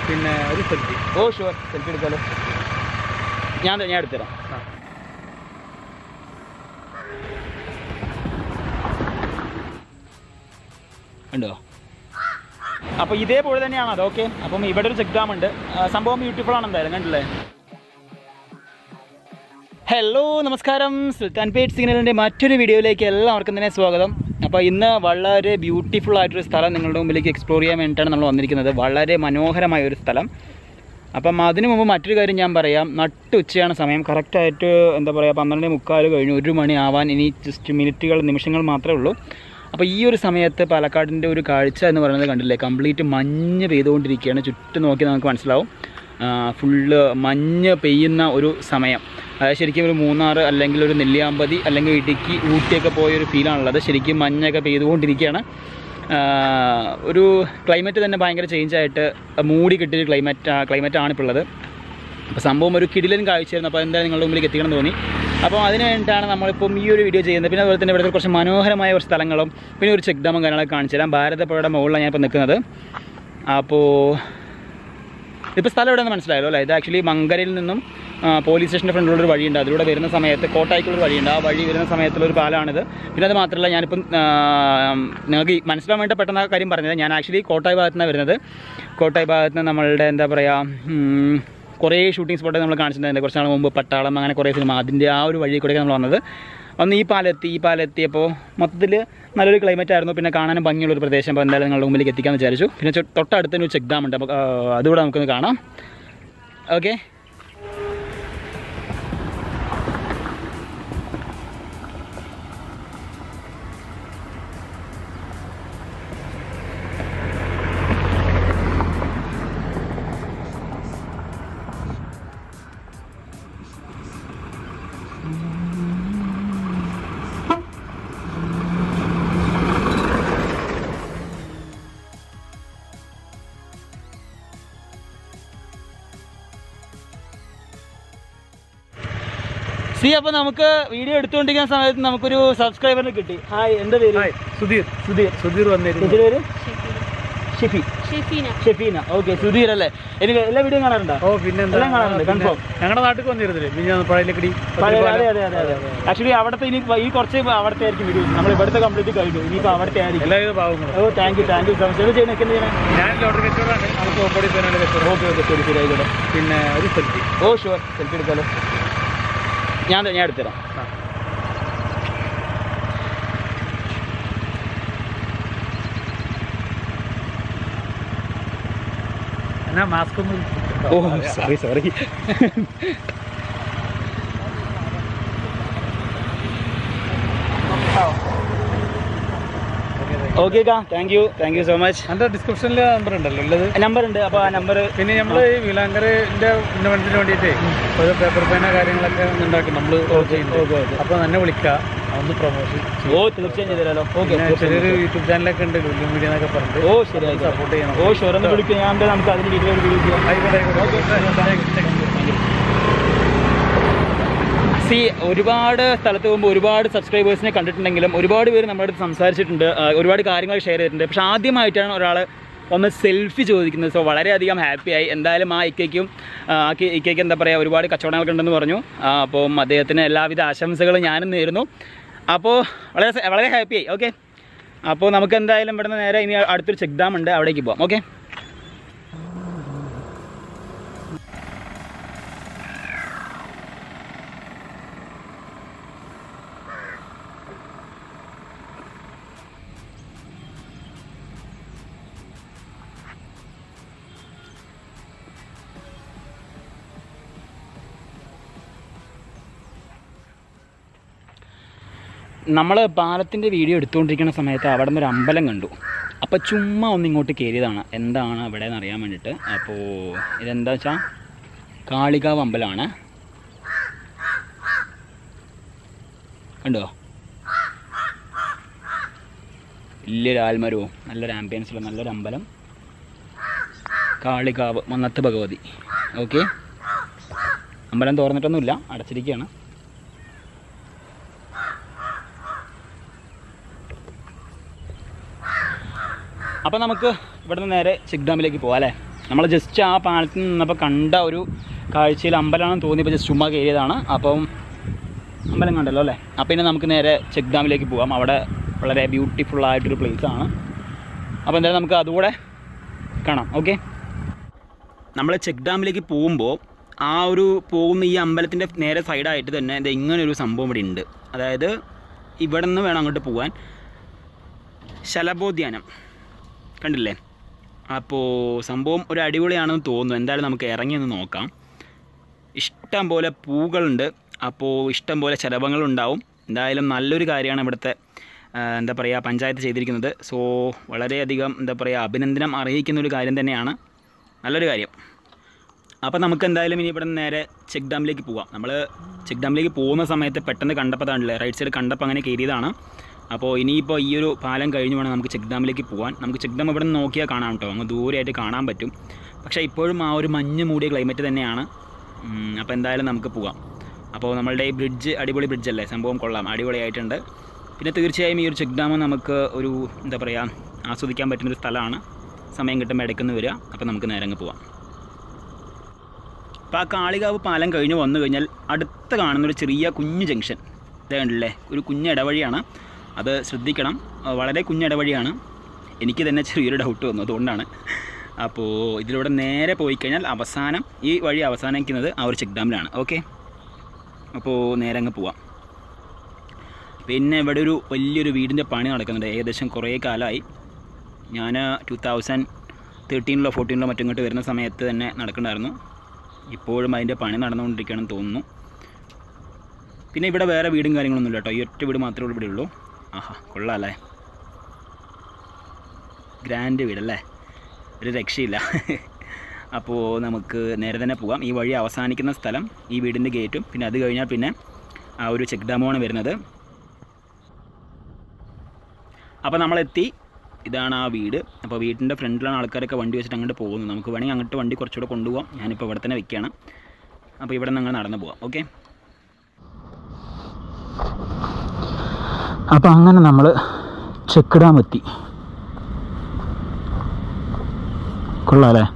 പിന്നെ ഒരു selfie oh sure selfie എടുക്കാലോ ഞാൻ ഞാൻ എടുത്തുതരാം ആ. ഉണ്ടോ അപ്പോൾ ഇതേപോലെ തന്നെയാണ് അത് ഓക്കെ അപ്പം ഇവിടെ ഒരു ചെക്ക് ഡാം ഉണ്ട് ആ, സംഭവം ബ്യൂട്ടിഫുൾ ആണ് എന്തായാലും കണ്ടില്ലേ ഹലോ നമസ്കാരം സുൽത്താൻ പേറ്റ് സിഗ്നലിൻ്റെ മറ്റൊരു വീഡിയോയിലേക്ക് എല്ലാവർക്കും തന്നെ സ്വാഗതം അപ്പോൾ ഇന്ന് വളരെ ബ്യൂട്ടിഫുൾ ആയിട്ടൊരു സ്ഥലം നിങ്ങളുടെ മുമ്പിലേക്ക് എക്സ്പ്ലോർ ചെയ്യാൻ വേണ്ടിയിട്ടാണ് നമ്മൾ വന്നിരിക്കുന്നത് വളരെ മനോഹരമായ ഒരു സ്ഥലം അപ്പം അതിനു മുമ്പ് മറ്റൊരു കാര്യം ഞാൻ പറയാം നട്ടുച്ചയാണ് സമയം കറക്റ്റായിട്ട് എന്താ പറയുക പന്ത്രണ്ട് മുക്കാൽ കഴിഞ്ഞു ഒരു മണി ആവാൻ ഇനി ജസ്റ്റ് മിനിറ്റുകൾ നിമിഷങ്ങൾ മാത്രമേ ഉള്ളൂ അപ്പോൾ ഈ ഒരു സമയത്ത് പാലക്കാടിൻ്റെ ഒരു കാഴ്ച എന്ന് പറയുന്നത് കണ്ടില്ലേ കംപ്ലീറ്റ് മഞ്ഞ് പെയ്തുകൊണ്ടിരിക്കുകയാണ് ചുറ്റും നോക്കി നമുക്ക് മനസ്സിലാവും ഫുള്ള് മഞ്ഞ് പെയ്യുന്ന ഒരു സമയം അതായത് ശരിക്കും ഒരു മൂന്നാർ അല്ലെങ്കിൽ ഒരു നെല്ലിയാമ്പതി അല്ലെങ്കിൽ ഇടുക്കി ഊട്ടിയൊക്കെ പോയ ഒരു ഫീലാണുള്ളത് ശരിക്കും മഞ്ഞൊക്കെ പെയ്തുകൊണ്ടിരിക്കുകയാണ് ആ, ഒരു ക്ലൈമറ്റ് തന്നെ ഭയങ്കര ചേഞ്ച് ആയിട്ട് മൂടി കിട്ടിയൊരു ക്ലൈമറ്റ് ക്ലൈമറ്റ് ആണ് ഇപ്പോൾ ഉള്ളത് അപ്പോൾ സംഭവം ഒരു കിടിലൻ കാഴ്ചയായിരുന്നു അപ്പോൾ എന്തായാലും നിങ്ങളുടെ മുമ്പിലേക്ക് എത്തിക്കണം എന്ന് തോന്നി അപ്പോൾ അതിന് വേണ്ടിയിട്ടാണ് നമ്മളിപ്പം ഈ ഒരു വീഡിയോ ചെയ്യുന്നത് പിന്നെ അതുപോലെ തന്നെ ഇവിടുത്തെ കുറച്ച് മനോഹരമായ കുറച്ച് സ്ഥലങ്ങളും പിന്നെ ഒരു ചെക്ക് ഡാമും കാര്യങ്ങളൊക്കെ കാണിച്ചു തരാം ഭാരതപ്പുഴയുടെ മുകളിലാണ് ഞാനിപ്പോൾ നിൽക്കുന്നത് അപ്പോൾ ഇപ്പോൾ സ്ഥലം എവിടെയെന്ന് മനസ്സിലായല്ലോ അല്ലേ ഇത് ആക്ച്വലി മങ്കരയിൽ നിന്നും ആ, പോലീസ് സ്റ്റേഷൻ്റെ ഫ്രണ്ടിലൊരു വഴിയുണ്ട് അതിലൂടെ വരുന്ന സമയത്ത് കോട്ടായിക്കുള്ളൊരു വഴിയുണ്ട് ആ വഴി വരുന്ന സമയത്തുള്ളൊരു പാലമാണിത് പിന്നെ അത് മാത്രമല്ല ഞാനിപ്പം ആ, നിങ്ങൾക്ക് ഈ മനസ്സിലാൻ വേണ്ടി പെട്ടെന്ന് ആ കാര്യം പറഞ്ഞത് ഞാൻ ആക്ച്വലി കോട്ടായി ഭാഗത്തു നിന്നാണ് വരുന്നത് കോട്ടായി ഭാഗത്ത് നിന്ന് നമ്മളുടെ എന്താ പറയുക ഉം, കുറേ ഷൂട്ടിംഗ് സ്പോട്ട് നമ്മൾ കാണിച്ചിട്ടുണ്ടായിരുന്നു കുറച്ച് നാൾ മുമ്പ് പട്ടാളം അങ്ങനെ കുറേ സിനിമ അതിൻ്റെ ആ ഒരു വഴി കൂടെ നമ്മൾ വന്നത് അന്ന് ഈ പാലെത്തി ഈ പാലെത്തിയപ്പോൾ മൊത്തത്തിൽ നല്ലൊരു ക്ലൈമറ്റ് ആയിരുന്നു പിന്നെ കാണാനും ഭംഗിയുള്ള ഒരു പ്രദേശം അപ്പോൾ എന്തായാലും നിങ്ങളുടെ മുമ്പിലേക്ക് എത്തിക്കാമെന്ന് വിചാരിച്ചു പിന്നെ ചു- തൊട്ടടുത്ത് തന്നെ ഒരു ചെക്ക് ഡാം ഉണ്ട് അപ്പോൾ ആ, അതുകൂടെ നമുക്കൊന്ന് കാണാം ഓക്കെ സി അപ്പോൾ നമുക്ക് വീഡിയോ എടുത്തുകൊണ്ടിരിക്കുന്ന സമയത്ത് നമുക്കൊരു സബ്സ്ക്രൈബറിന് കിട്ടി ഹായ് എൻ്റെ പേര് ഹായ് സുധീർ സുധീർ സുധീർ വന്നിരുന്നു ചേച്ചിയുടെ പേര് ഷിഫി ഷെഫീന ഷെഫീന ഓക്കെ സുധീർ അല്ലേ എനിക്ക് എല്ലാ വീഡിയോ കാണാറുണ്ടോ ഓ പിന്നെന്താ എല്ലാം കാണാറുണ്ട്, confirm. ഞങ്ങളുടെ നാട്ടിൽ വന്നിരുന്നില്ലേ പിന്നെ പഴയലക്കടി പഴയ- അതെ അതെ അതെ അതെ ആക്ച്വലി അവിടുത്തെ ഇനി ഈ കുറച്ച് അവിടുത്തെ ആയിരിക്കും വീഡിയോ നമ്മൾ ഇവിടുത്തെ കംപ്ലീറ്റ് കഴിഞ്ഞു ഇനിയിപ്പോൾ അവിടുത്തെ ആയിരിക്കും എല്ലാവിധ ഭാവങ്ങളും oh thank you thank you so much ചെയ്യുന്നത് എന്ത് ചെയ്യണേ ഞാൻ ലോട്ടറി കച്ചവടമാണ് നമുക്ക് ഓപ്പോടി പേനാണ് കച്ചവടം ഓക്കെ ഓക്കെ ശരി ശരി ആയിക്കോട്ടെ പിന്നെ ഒരു സെൽഫി ഓ ഷുവർ സെൽഫി എടുക്കാലോ ഞാൻ ഞാൻ എടുത്തുതരാം എന്നാ മാസ്ക് ഒന്നും ഓ സോറി സോറി ഓക്കെ കാ thank you thank you so much എൻ്റെ ഡിസ്ക്രിപ്ഷനിൽ നമ്പർ ഉണ്ടല്ലോ ഉള്ളത് നമ്പർ ഉണ്ട് അപ്പോൾ ആ നമ്പർ പിന്നെ നമ്മൾ ഈ വിലാങ്കറിന്റെ ഉന്നമനത്തിന് വേണ്ടിയിട്ട് ഒരു പേപ്പർ പേന കാര്യങ്ങളൊക്കെ ഉണ്ടാക്കും നമ്മൾ ചെയ്യുന്നത് ഓക്കെ ഓക്കെ അപ്പോൾ തന്നെ വിളിക്കുക ഒന്ന് പ്രൊമോഷൻ ഓ തീർച്ചയായും ചെയ്തു തരാലോ ഓക്കെ ചെറിയൊരു യൂട്യൂബ് ചാനലൊക്കെ ഉണ്ട് ലുലു മീഡിയ എന്നൊക്കെ പറഞ്ഞിട്ട് ഓ ശരി ആയിക്കോട്ടെ സപ്പോർട്ട് ചെയ്യണം ഓ ഷുവർ ഒന്ന് വിളിക്കും ഞാൻ എന്താ നമുക്ക് അതിന് ഡീറ്റെയിൽ വീഡിയോ ചെയ്യാം ആയിക്കോട്ടെ ആയിക്കോട്ടെ സി ഒരുപാട് സ്ഥലത്ത് പോകുമ്പോൾ ഒരുപാട് സബ്സ്ക്രൈബേഴ്സിനെ കണ്ടിട്ടുണ്ടെങ്കിലും ഒരുപാട് പേര് നമ്മുടെ അടുത്ത് സംസാരിച്ചിട്ടുണ്ട് ആ, ഒരുപാട് കാര്യങ്ങൾ ഷെയർ ചെയ്തിട്ടുണ്ട് പക്ഷെ ആദ്യമായിട്ടാണ് ഒരാൾ ഒന്ന് സെൽഫി ചോദിക്കുന്നത് സോ വളരെയധികം ഹാപ്പിയായി എന്തായാലും ആ ഇക്കയ്ക്കും ആ ഇക്ക- ഇക്കയ്ക്ക് എന്താ പറയുക ഒരുപാട് കച്ചവടങ്ങളൊക്കെ ഉണ്ടെന്ന് പറഞ്ഞു ആ, അപ്പം അദ്ദേഹത്തിന് എല്ലാവിധ ആശംസകളും ഞാനും നേരുന്നു അപ്പോൾ വളരെ സ- വളരെ ഹാപ്പിയായി ഓക്കെ അപ്പോൾ നമുക്ക് എന്തായാലും ഇവിടുന്ന് നേരെ ഇനി അടുത്തൊരു ചെക്ക് ഡാം ഉണ്ട് അവിടേക്ക് പോകാം ഓക്കെ നമ്മൾ പാലത്തിൻ്റെ വീഡിയോ എടുത്തുകൊണ്ടിരിക്കുന്ന സമയത്ത് അവിടെ നിന്ന് ഒരു അമ്പലം കണ്ടു അപ്പോൾ ചുമ്മാ ഒന്ന് ഇങ്ങോട്ട് കയറിയതാണ് എന്താണ് അവിടെ എന്ന് അറിയാൻ വേണ്ടിയിട്ട് അപ്പോൾ ഇതെന്താ വെച്ചാൽ കാളികാവ് അമ്പലമാണ് കണ്ടോ വലിയൊരു ആൽമരവും നല്ലൊരു ആംബിയൻസുള്ള നല്ലൊരു അമ്പലം കാളികാവ് മന്നത്ത് ഭഗവതി ഓക്കെ അമ്പലം തുറന്നിട്ടൊന്നുമില്ല അടച്ചിരിക്കുകയാണ് അപ്പോൾ നമുക്ക് ഇവിടുന്ന് നേരെ ചെക്ക് ഡാമിലേക്ക് പോവാം അല്ലേ നമ്മൾ ജസ്റ്റ് ആ പാലത്തിൽ നിന്നപ്പോൾ കണ്ട ഒരു കാഴ്ചയിൽ അമ്പലമാണെന്ന് തോന്നിയപ്പോൾ ജസ്റ്റ് ചുമ്മാ കയറിയതാണ് അപ്പം അമ്പലം കണ്ടല്ലോ അല്ലേ അപ്പം ഇനി നമുക്ക് നേരെ ചെക്ക് ഡാമിലേക്ക് പോകാം അവിടെ വളരെ ബ്യൂട്ടിഫുൾ ആയിട്ടൊരു പ്ലേസ് ആണ് അപ്പോൾ എന്തായാലും നമുക്ക് അതുകൂടെ കാണാം ഓക്കെ നമ്മൾ ചെക്ക് ഡാമിലേക്ക് പോകുമ്പോൾ ആ ഒരു പോകുന്ന ഈ അമ്പലത്തിൻ്റെ നേരെ സൈഡായിട്ട് തന്നെ ഇത് ഇങ്ങനെ ഒരു സംഭവം ഇവിടെ ഉണ്ട് അതായത് ഇവിടെ നിന്ന് വേണം അങ്ങോട്ട് പോകാൻ ശലഭോദ്യാനം കണ്ടില്ലേ അപ്പോൾ സംഭവം ഒരു അടിപൊളിയാണെന്ന് തോന്നുന്നു എന്തായാലും നമുക്ക് ഇറങ്ങി ഒന്ന് നോക്കാം ഇഷ്ടം പോലെ പൂകളുണ്ട് അപ്പോൾ ഇഷ്ടം പോലെ ശലഭങ്ങളുണ്ടാവും എന്തായാലും നല്ലൊരു കാര്യമാണ് ഇവിടുത്തെ ആ, എന്താ പറയുക പഞ്ചായത്ത് ചെയ്തിരിക്കുന്നത് സോ വളരെയധികം എന്താ പറയുക അഭിനന്ദനം അറിയിക്കുന്ന ഒരു കാര്യം തന്നെയാണ് നല്ലൊരു കാര്യം അപ്പോൾ നമുക്ക് എന്തായാലും ഇനി ഇവിടെ നിന്ന് നേരെ ചെക്ക് ഡാമിലേക്ക് പോവാം നമ്മൾ ചെക്ക് ഡാമിലേക്ക് പോകുന്ന സമയത്ത് പെട്ടെന്ന് കണ്ടപ്പോൾ താണ്ടില്ലേ റൈറ്റ് സൈഡ് കണ്ടപ്പോൾ അങ്ങനെ കയറിയതാണ് അപ്പോൾ ഇനിയിപ്പോൾ ഈ ഒരു പാലം കഴിഞ്ഞ് വേണം നമുക്ക് ചെക്ക് ഡാമിലേക്ക് പോകാൻ നമുക്ക് ചെക്ക് ഡാം ഇവിടെ നിന്ന് നോക്കിയാൽ കാണാം കേട്ടോ അങ്ങ് ദൂരെയായിട്ട് കാണാൻ പറ്റും പക്ഷേ ഇപ്പോഴും ആ ഒരു മഞ്ഞ് മൂടിയ ക്ലൈമറ്റ് തന്നെയാണ് ഉം, അപ്പോൾ എന്തായാലും നമുക്ക് പോവാം അപ്പോൾ നമ്മളുടെ ഈ ബ്രിഡ്ജ് അടിപൊളി ബ്രിഡ്ജ് അല്ലേ സംഭവം കൊള്ളാം അടിപൊളിയായിട്ടുണ്ട് പിന്നെ തീർച്ചയായും ഈ ഒരു ചെക്ക് ഡാം നമുക്ക് ഒരു എന്താ പറയുക ആസ്വദിക്കാൻ പറ്റുന്നൊരു സ്ഥലമാണ് സമയം കിട്ടുമ്പോൾ ഇടയ്ക്കൊന്ന് വരിക അപ്പോൾ നമുക്ക് നേരെ അങ്ങ് പോവാം അപ്പോൾ ആ കാളികാവ് പാലം കഴിഞ്ഞ് വന്നു കഴിഞ്ഞാൽ അടുത്ത് കാണുന്ന ഒരു ചെറിയ കുഞ്ഞു ജംഗ്ഷൻ ഇത് കണ്ടില്ലേ ഒരു കുഞ്ഞ് ഇടവഴിയാണ് അത് ശ്രദ്ധിക്കണം ആ, വളരെ കുഞ്ഞ് ഇടവഴിയാണ് എനിക്ക് തന്നെ ചെറിയൊരു ഡൗട്ട് വന്നു അതുകൊണ്ടാണ് അപ്പോൾ ഇതിലൂടെ നേരെ പോയി കഴിഞ്ഞാൽ അവസാനം ഈ വഴി അവസാനിക്കുന്നത് ആ ഒരു ചെക്ക് ഡാമിലാണ് ഓക്കെ അപ്പോൾ നേരെ അങ്ങ് പോവാം പിന്നെ ഇവിടെ ഒരു വലിയൊരു വീടിൻ്റെ പണി നടക്കുന്നുണ്ട് ഏകദേശം കുറേ കാലമായി ഞാൻ ടു തൗസൻഡ് തേർട്ടീനിലോ ഫോർട്ടീനിലോ മറ്റും ഇങ്ങോട്ട് വരുന്ന സമയത്ത് തന്നെ നടക്കണ്ടായിരുന്നു ഇപ്പോഴും അതിൻ്റെ പണി നടന്നുകൊണ്ടിരിക്കുകയാണെന്ന് തോന്നുന്നു പിന്നെ ഇവിടെ വേറെ വീടും കാര്യങ്ങളൊന്നുമില്ല കേട്ടോ ഈ ഒറ്റ വീട് മാത്രമേ ഇവിടെ ഉള്ളൂ ആഹാ കൊള്ളാമല്ലേ ഗ്രാൻഡ് വീടല്ലേ ഒരു രക്ഷയില്ല അപ്പോൾ നമുക്ക് നേരെ തന്നെ പോകാം ഈ വഴി അവസാനിക്കുന്ന സ്ഥലം ഈ വീടിൻ്റെ ഗേറ്റും പിന്നെ അത് കഴിഞ്ഞാൽ പിന്നെ ആ ഒരു ചെക്ക് ഡാമുമാണ് വരുന്നത് അപ്പോൾ നമ്മളെത്തി ഇതാണ് ആ വീട് അപ്പോൾ വീട്ടിൻ്റെ ഫ്രണ്ടിലാണ് ആൾക്കാരൊക്കെ വണ്ടി വെച്ചിട്ട് അങ്ങോട്ട് പോകുന്നത് നമുക്ക് വേണമെങ്കിൽ അങ്ങോട്ട് വണ്ടി കുറച്ചുകൂടെ കൊണ്ടുപോകാം ഞാനിപ്പോൾ ഇവിടെ തന്നെ വെക്കുകയാണ് അപ്പോൾ ഇവിടെ നിന്ന് അങ്ങ് നടന്നു പോകാം ഓക്കെ അപ്പോൾ അങ്ങനെ നമ്മൾ ചെക്ക് ഡാം എത്തി കൊള്ളാമല്ലേ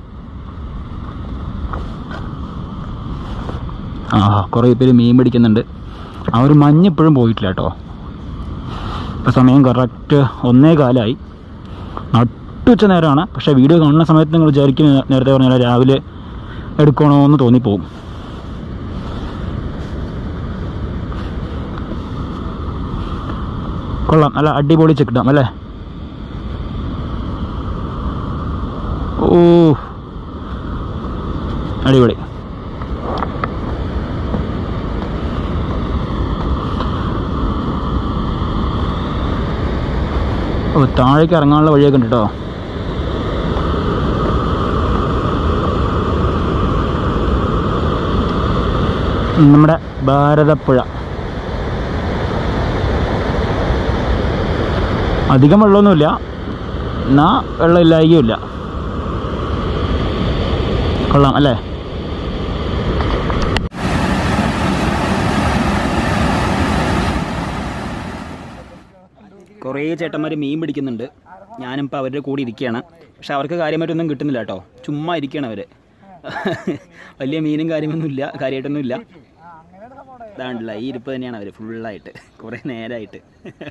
ആ കുറേ പേര് മീൻ പിടിക്കുന്നുണ്ട് ആ ഒരു മഞ്ഞ് ഇപ്പോഴും പോയിട്ടില്ല കേട്ടോ ഇപ്പോൾ സമയം കറക്റ്റ് ഒന്നേ കാലമായി നട്ടുച്ച നേരമാണ് പക്ഷേ വീഡിയോ കാണുന്ന സമയത്ത് നിങ്ങൾ വിചാരിക്കും നേരത്തെ പറഞ്ഞ പോലെ രാവിലെ എടുക്കണോ എന്ന് തോന്നിപ്പോവും കൊള്ളാം അല്ല അടിപൊളി ചെക്ക് ഡാം അല്ലേ ഓ അടിപൊളി ഓ താഴേക്ക് ഇറങ്ങാനുള്ള വഴിയൊക്കെ ഉണ്ട് കേട്ടോ നമ്മുടെ ഭാരതപ്പുഴ അധികം വെള്ളമൊന്നുമില്ല എന്നാൽ വെള്ളം ഇല്ലായികയുമില്ല കൊള്ളാം അല്ലേ കുറേ ചേട്ടന്മാർ മീൻ പിടിക്കുന്നുണ്ട് ഞാനിപ്പോൾ അവരുടെ കൂടെ ഇരിക്കുകയാണ് പക്ഷെ അവർക്ക് കാര്യമായിട്ടൊന്നും കിട്ടുന്നില്ല കേട്ടോ ചുമ്മാ ഇരിക്കുകയാണ് അവർ വലിയ മീനും കാര്യമൊന്നും ഇല്ല കാര്യമായിട്ടൊന്നും ഇല്ല ഇതാണ്ടില്ല ഈ ഇരിപ്പ് തന്നെയാണ് അവർ ഫുള്ളായിട്ട് കുറേ നേരമായിട്ട്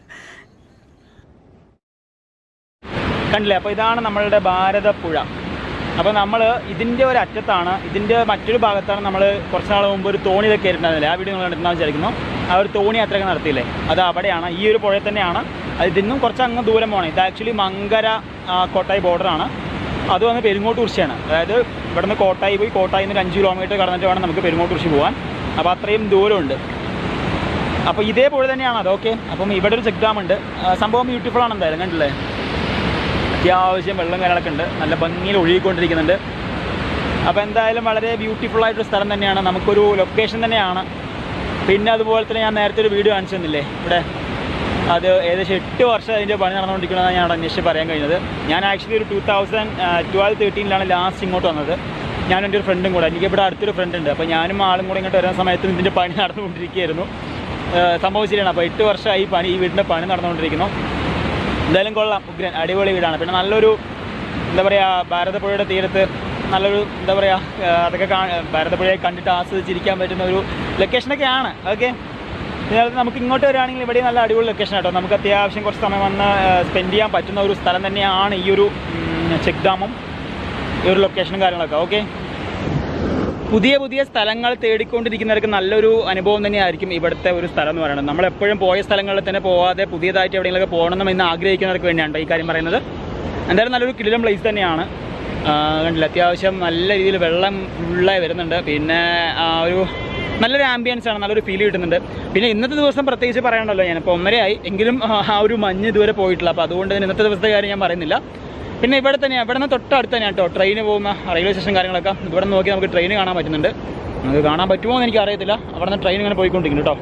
കണ്ടില്ലേ അപ്പോൾ ഇതാണ് നമ്മളുടെ ഭാരതപ്പുഴ അപ്പോൾ നമ്മൾ ഇതിൻ്റെ ഒരു അറ്റത്താണ് ഇതിൻ്റെ മറ്റൊരു ഭാഗത്താണ് നമ്മൾ കുറച്ച് നാൾ മുമ്പ് ഒരു തോണി ഇതൊക്കെ ആയിട്ടുണ്ടായിരുന്നില്ലേ ആ വീഡിയോ നിങ്ങൾ കണ്ടിട്ടുണ്ടാവും വിചാരിക്കുന്നു ആ ഒരു തോണി യാത്രയൊക്കെ നടത്തിയില്ലേ അത് അവിടെയാണ് ഈ ഒരു പുഴയിൽ തന്നെയാണ് അത് ഇതിന്നും കുറച്ച് അങ്ങ് ദൂരം പോകണം ഇത് ആക്ച്വലി മങ്കര ആ, കോട്ടായി ബോർഡറാണ് അത് വന്ന് പെരുങ്ങോട്ടുകുറിശിയാണ് അതായത് ഇവിടുന്ന് കോട്ടായി പോയി കോട്ടായി നിന്ന് ഒരു അഞ്ച് കിലോമീറ്റർ കടന്നിട്ട് വേണം നമുക്ക് പെരുങ്ങോട്ടുകുറിശി പോകാൻ അപ്പോൾ അത്രയും ദൂരമുണ്ട് അപ്പോൾ ഇതേ പുഴ തന്നെയാണ് അത് ഓക്കെ അപ്പം ഇവിടെ ഒരു ചെക്ക് ഡാം ഉണ്ട് ആ, സംഭവം ബ്യൂട്ടിഫുൾ ആണ് എന്തായാലും കണ്ടില്ലേ അത്യാവശ്യം വെള്ളം കാര്യങ്ങളൊക്കെ ഉണ്ട് നല്ല ഭംഗിയിൽ ഒഴുകിക്കൊണ്ടിരിക്കുന്നുണ്ട് അപ്പോൾ എന്തായാലും വളരെ ബ്യൂട്ടിഫുൾ ആയിട്ടൊരു സ്ഥലം തന്നെയാണ് നമുക്കൊരു ലൊക്കേഷൻ തന്നെയാണ് പിന്നെ അതുപോലെ തന്നെ ഞാൻ നേരത്തെ ഒരു വീഡിയോ കാണിച്ചു തന്നില്ലേ ഇവിടെ അത് ഏകദേശം എട്ട് വർഷം അതിൻ്റെ പണി നടന്നുകൊണ്ടിരിക്കുന്നതാണ് ഞാൻ അന്വേഷിച്ച് പറയാൻ കഴിഞ്ഞത് ഞാൻ ആക്ച്വലി ഒരു ടൂ തൗസൻഡ് ട്വൽവ് തേർട്ടീനിലാണ് ലാസ്റ്റ് ഇങ്ങോട്ട് വന്നത് ഞാനും എൻ്റെ ഒരു ഫ്രണ്ടും കൂടെ എനിക്ക് ഇവിടെ അടുത്തൊരു ഫ്രണ്ട് ഉണ്ട് അപ്പോൾ ഞാനും ആളും കൂടെ ഇങ്ങോട്ട് വരുന്ന സമയത്ത് ഇതിൻ്റെ പണി നടന്നുകൊണ്ടിരിക്കുകയായിരുന്നു ഏഹ് സംഭവം ശരിയാണ് അപ്പോൾ എട്ട് വർഷമായി ഈ പണി ഈ വീടിൻ്റെ പണി നടന്നുകൊണ്ടിരിക്കുന്നു എന്തായാലും കൊള്ളാം ഉഗ്രൻ അടിപൊളി വീടാണ് പിന്നെ നല്ലൊരു എന്താ പറയുക ഭാരതപ്പുഴയുടെ തീരത്ത് നല്ലൊരു എന്താ പറയുക അതൊക്കെ കാ ഭാരതപ്പുഴയെ കണ്ടിട്ട് ആസ്വദിച്ചിരിക്കാൻ പറ്റുന്ന ഒരു ലൊക്കേഷനൊക്കെയാണ് ഓക്കെ ഇതിനകത്ത് നമുക്ക് ഇങ്ങോട്ട് വരികയാണെങ്കിൽ ഇവിടെ നല്ല അടിപൊളി ലൊക്കേഷൻ കേട്ടോ നമുക്ക് അത്യാവശ്യം കുറച്ച് സമയം വന്ന് സ്പെൻഡ് ചെയ്യാൻ പറ്റുന്ന ഒരു സ്ഥലം തന്നെയാണ് ഈ ഒരു ചെക്ക് ഡാമും ഈ ഒരു ലൊക്കേഷനും കാര്യങ്ങളൊക്കെ ഓക്കെ പുതിയ പുതിയ സ്ഥലങ്ങൾ തേടിക്കൊണ്ടിരിക്കുന്നവർക്ക് നല്ലൊരു അനുഭവം തന്നെയായിരിക്കും ഇവിടുത്തെ ഒരു സ്ഥലം എന്ന് പറയുന്നത് നമ്മൾ എപ്പോഴും പോയ സ്ഥലങ്ങളിൽ തന്നെ പോവാതെ പുതിയതായിട്ട് എവിടെയെങ്കിലുമൊക്കെ പോകണം എന്ന് ആഗ്രഹിക്കുന്നവർക്ക് വേണ്ടിയാണ് ഈ കാര്യം പറയുന്നത് എന്തായാലും നല്ലൊരു കിടിലം പ്ലേസ് തന്നെയാണ് ആ, കണ്ടില്ല അത്യാവശ്യം നല്ല രീതിയിൽ വെള്ളം ഫുള്ളായി വരുന്നുണ്ട് പിന്നെ ആ, ഒരു നല്ലൊരു ആംബിയൻസ് ആണ് നല്ലൊരു ഫീൽ കിട്ടുന്നുണ്ട് പിന്നെ ഇന്നത്തെ ദിവസം പ്രത്യേകിച്ച് പറയണമല്ലോ ഞാനിപ്പോൾ ഒന്നരയായി എങ്കിലും ആ, ആ ഒരു മഞ്ഞ് ഇതുവരെ പോയിട്ടില്ല അപ്പോൾ അതുകൊണ്ട് തന്നെ ഇന്നത്തെ ദിവസത്തെ കാര്യം ഞാൻ പറയുന്നില്ല പിന്നെ ഇവിടെ തന്നെയാണ് ഇവിടെ നിന്ന് തൊട്ടടുത്ത് തന്നെയാണ് കേട്ടോ ട്രെയിന് പോകുന്ന റെയിൽവേ സ്റ്റേഷൻ കാര്യങ്ങളൊക്കെ ഇവിടെ നിന്ന് നോക്കി നമുക്ക് ട്രെയിൻ കാണാൻ പറ്റുന്നുണ്ട് നമുക്ക് കാണാൻ പറ്റുമോ എന്ന് എനിക്ക് അറിയത്തില്ല അവിടെ നിന്ന് ട്രെയിൻ ഇങ്ങനെ പോയിക്കൊണ്ടിരിക്കുന്നു കേട്ടോ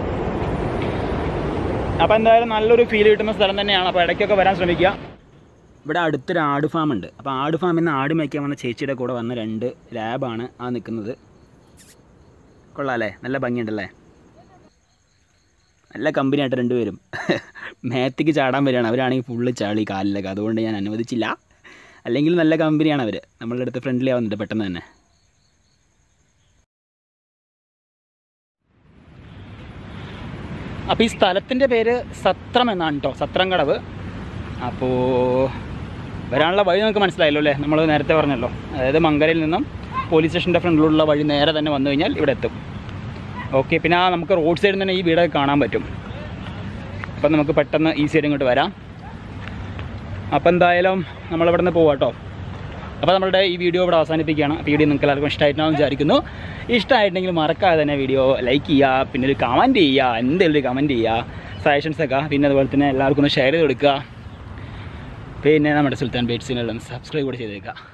അപ്പോൾ എന്തായാലും നല്ലൊരു ഫീൽ കിട്ടുന്ന സ്ഥലം തന്നെയാണ് അപ്പോൾ ഇടയ്ക്കൊക്കെ വരാൻ ശ്രമിക്കുക ഇവിടെ അടുത്തൊരു ആട് ഫാം ഉണ്ട് അപ്പോൾ ആട് ഫാമിൽ നിന്ന് ആട് മേയ്ക്കാൻ വന്ന ചേച്ചിയുടെ കൂടെ വന്ന രണ്ട് ലാബാണ് ആ നിൽക്കുന്നത് കൊള്ളാമല്ലേ നല്ല ഭംഗിയുണ്ടല്ലേ നല്ല കമ്പനിയായിട്ട് രണ്ടുപേരും മേത്തേക്ക് ചാടാൻ വരികയാണ് അവരാണെങ്കിൽ ഫുള്ള് ചാളി കാലിലൊക്കെ അതുകൊണ്ട് ഞാൻ അനുവദിച്ചില്ല അല്ലെങ്കിൽ നല്ല കമ്പനിയാണ് അവർ നമ്മളുടെ അടുത്ത് ഫ്രണ്ട്ലി ആവുന്നുണ്ട് പെട്ടെന്ന് തന്നെ അപ്പോൾ ഈ സ്ഥലത്തിൻ്റെ പേര് സത്രം എന്നാണ് കേട്ടോ സത്രം കടവ് അപ്പോൾ വരാനുള്ള വഴി നമുക്ക് മനസ്സിലായല്ലോ അല്ലേ നമ്മൾ നേരത്തെ പറഞ്ഞല്ലോ അതായത് മങ്കരയിൽ നിന്നും പോലീസ് സ്റ്റേഷൻ്റെ ഫ്രണ്ടിലുള്ള വഴി നേരെ തന്നെ വന്നു കഴിഞ്ഞാൽ ഇവിടെ എത്തും ഓക്കെ പിന്നെ ആ നമുക്ക് റോഡ് സൈഡിൽ തന്നെ ഈ വീടൊക്കെ കാണാൻ പറ്റും അപ്പം നമുക്ക് പെട്ടെന്ന് ഈസി ആയിട്ട് ഇങ്ങോട്ട് വരാം അപ്പോൾ എന്തായാലും നമ്മളിവിടെ നിന്ന് പോവാം കേട്ടോ അപ്പോൾ നമ്മളുടെ ഈ വീഡിയോ ഇവിടെ അവസാനിപ്പിക്കുകയാണ് അപ്പോൾ ഈ വീഡിയോ നിങ്ങൾക്ക് എല്ലാവർക്കും ഇഷ്ടമായിട്ടാണെന്ന് വിചാരിക്കുന്നു ഇഷ്ടമായിട്ടുണ്ടെങ്കിൽ മറക്കാതെ തന്നെ വീഡിയോ ലൈക്ക് ചെയ്യുക പിന്നെ ഒരു കമൻറ്റ് ചെയ്യുക എന്തെങ്കിലും ഒരു കമൻറ്റ് ചെയ്യുക സജഷൻസ് ഒക്കെ പിന്നെ അതുപോലെ തന്നെ എല്ലാവർക്കും ഒന്ന് ഷെയർ ചെയ്ത് കൊടുക്കുക പിന്നെ നമ്മുടെ സുൽത്താൻ ബേറ്റ്സിനെല്ലാം സബ്സ്ക്രൈബ് കൂടെ ചെയ്തേക്കുക